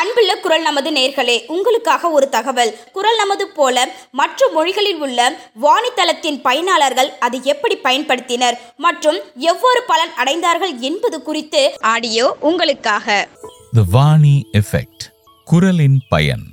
அன்புள்ள குரல் நமது நேர்களே உங்களுக்காக ஒரு தகவல் குரல் நமது போல மற்ற மொழிகளில் உள்ள வாணித்தளத்தின் பயனாளர்கள் அதை எப்படி பயன்படுத்தினர் மற்றும் எவ்வாறு பலன் அடைந்தார்கள் என்பது குறித்து ஆடியோ உங்களுக்காக த வாணி எஃபெக்ட் குரலின் பயன்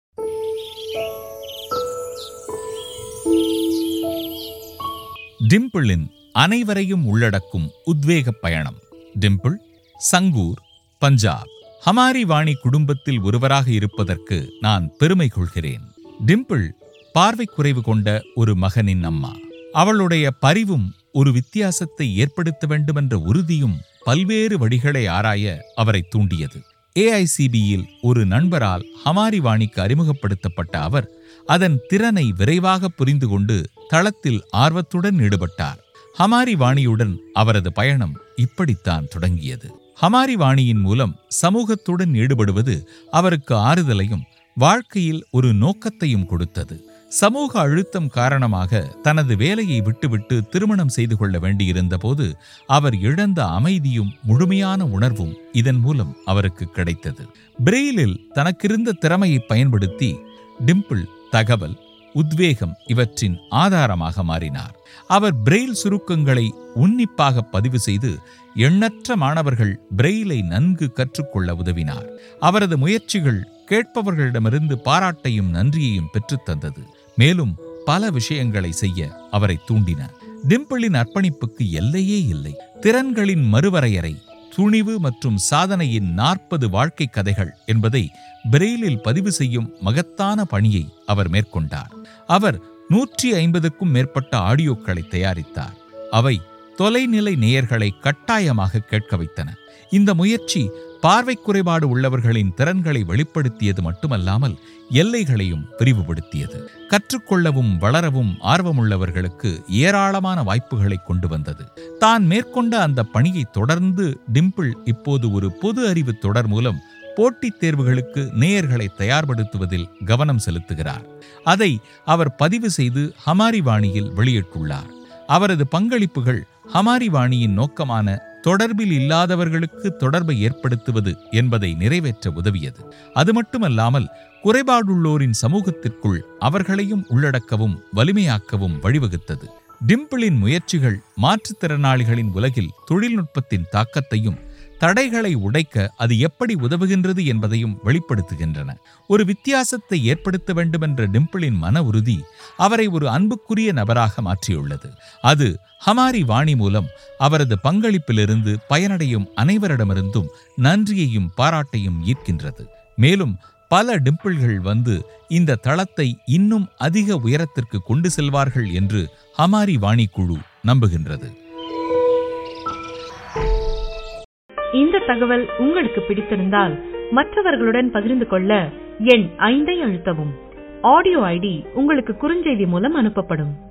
டிம்பிளின் அனைவரையும் உள்ளடக்கும் உத்வேக பயணம் டிம்பிள் சங்கூர் பஞ்சாப் ஹமாரி வாணி குடும்பத்தில் ஒருவராக இருப்பதற்கு நான் பெருமை கொள்கிறேன் டிம்பிள் பார்வை குறைவு கொண்ட ஒரு மகனின் அம்மா அவளுடைய பரிவும் ஒரு வித்தியாசத்தை ஏற்படுத்த வேண்டுமென்ற உறுதியும் பல்வேறு வழிகளை ஆராய அவரை தூண்டியது ஏஐசிபியில் ஒரு நண்பரால் ஹமாரி வாணிக்கு அறிமுகப்படுத்தப்பட்ட அவர் அதன் திறனை விரைவாக புரிந்து கொண்டு தளத்தில் ஆர்வத்துடன் ஈடுபட்டார் ஹமாரி வாணியுடன் அவரது பயணம் இப்படித்தான் தொடங்கியது ஹமாரி வாணியின் மூலம் சமூகத்துடன் ஈடுபடுவது அவருக்கு ஆறுதலையும் வாழ்க்கையில் ஒரு நோக்கத்தையும் கொடுத்தது சமூக அழுத்தம் காரணமாக தனது வேலையை விட்டுவிட்டு திருமணம் செய்து கொள்ள வேண்டியிருந்த போது அவர் இழந்த அமைதியும் முழுமையான உணர்வும் இதன் மூலம் அவருக்கு கிடைத்தது பிரெயிலில் தனக்கிருந்த திறமையை பயன்படுத்தி டிம்பிள் தகவல் உத்வேகம் இவற்றின் ஆதாரமாக மாறினார் அவர் பிரெயில் சுருக்கங்களை உன்னிப்பாக பதிவு செய்து எண்ணற்ற மாணவர்கள் பிரெயிலை நன்கு கற்றுக்கொள்ள உதவினார் அவரது முயற்சிகள் கேட்பவர்களிடமிருந்து பாராட்டையும் நன்றியையும் பெற்றுத் தந்தது மேலும் பல விஷயங்களை செய்ய அவரை தூண்டின டிம்பிளின் அர்ப்பணிப்புக்கு எல்லையே இல்லை திறன்களின் மறுவரையறை துணிவு மற்றும் சாதனையின் நாற்பது வாழ்க்கை கதைகள் என்பதை பிரெயிலில் பதிவு செய்யும் மகத்தான பணியை அவர் மேற்கொண்டார் அவர் நூற்றி ஐம்பதுக்கும் மேற்பட்ட ஆடியோக்களை தயாரித்தார் அவை தொலைநிலை நேயர்களை கட்டாயமாக கேட்க வைத்தன இந்த முயற்சி பார்வை குறைபாடு உள்ளவர்களின் திறன்களை வெளிப்படுத்தியது மட்டுமல்லாமல் எல்லைகளையும் விரிவுபடுத்தியது கற்றுக்கொள்ளவும் வளரவும் ஆர்வமுள்ளவர்களுக்கு ஏராளமான வாய்ப்புகளை கொண்டு வந்தது தான் மேற்கொண்ட அந்த பணியை தொடர்ந்து டிம்பிள் இப்போது ஒரு பொது அறிவு தொடர் மூலம் போட்டித் தேர்வுகளுக்கு நேயர்களை தயார்படுத்துவதில் கவனம் செலுத்துகிறார் அதை அவர் பதிவு செய்து ஹமாரி வாணியில் வெளியிட்டுள்ளார் அவரது பங்களிப்புகள் ஹமாரி வாணியின் நோக்கமான தொடர்பில் இல்லாதவர்களுக்கு தொடர்பை ஏற்படுத்துவது என்பதை நிறைவேற்ற உதவியது அது மட்டுமல்லாமல் குறைபாடுள்ளோரின் சமூகத்திற்குள் அவர்களையும் உள்ளடக்கவும் வலிமையாக்கவும் வழிவகுத்தது டிம்பிளின் முயற்சிகள் மாற்றுத்திறனாளிகளின் உலகில் தொழில்நுட்பத்தின் தாக்கத்தையும் தடைகளை உடைக்க அது எப்படி உதவுகின்றது என்பதையும் வெளிப்படுத்துகின்றன ஒரு வித்தியாசத்தை ஏற்படுத்த வேண்டுமென்ற டிம்பிளின் மன உறுதி அவரை ஒரு அன்புக்குரிய நபராக மாற்றியுள்ளது அது ஹமாரி வாணி மூலம் அவரது பங்களிப்பிலிருந்து பயனடையும் அனைவரிடமிருந்தும் நன்றியையும் பாராட்டையும் ஈர்க்கின்றது மேலும் பல டிம்பிள்கள் வந்து இந்த தளத்தை இன்னும் அதிக உயரத்திற்கு கொண்டு செல்வார்கள் என்று ஹமாரி வாணி குழு நம்புகின்றது இந்த தகவல் உங்களுக்கு பிடித்திருந்தால் மற்றவர்களுடன் பகிர்ந்து கொள்ள எண் ஐந்தை அழுத்தவும் ஆடியோ ஐடி உங்களுக்கு குறுஞ்செய்தி மூலம் அனுப்பப்படும்